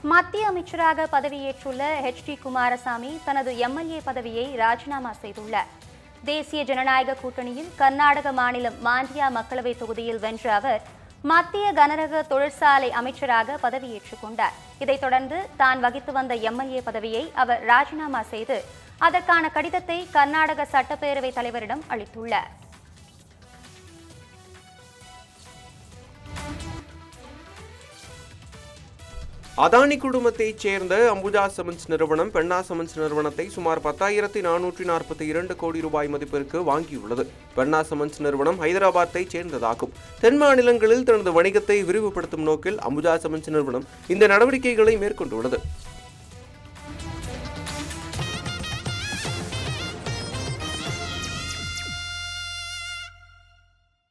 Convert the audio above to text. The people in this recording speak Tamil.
மத்திய அமைச்சராக பதவியேற்றுள்ள ஹெச் டி குமாரசாமி தனது எம்எல்ஏ பதவியை ராஜினாமா செய்துள்ளார் தேசிய ஜனநாயக கூட்டணியில் கர்நாடக மாநிலம் மாண்டியா மக்களவை தொகுதியில் வென்ற அவர் மத்திய கனரக தொழிற்சாலை அமைச்சராக பதவியேற்றுக் கொண்டார் இதைத் தொடர்ந்து தான் வகித்து வந்த எம்எல்ஏ பதவியை அவர் ராஜினாமா செய்து அதற்கான கடிதத்தை கர்நாடக சட்டப்பேரவைத் தலைவரிடம் அளித்துள்ளார் அதானி குடும்பத்தைச் சேர்ந்த அம்புஜா சிமெண்ட்ஸ் நிறுவனம் பெண்ணா சிமெண்ட்ஸ் நிறுவனத்தை சுமார் பத்தாயிரத்தி நானூற்றி நாற்பத்தி இரண்டு கோடி ரூபாய் மதிப்பிற்கு வாங்கியுள்ளது பெண்ணா சிமெண்ட்ஸ் நிறுவனம் ஹைதராபாத்தைச் சேர்ந்ததாகும் தென் மாநிலங்களில் தனது வணிகத்தை விரிவுபடுத்தும் நோக்கில் அம்புஜா சிமெண்ட்ஸ் நிறுவனம் இந்த நடவடிக்கைகளை மேற்கொண்டுள்ளது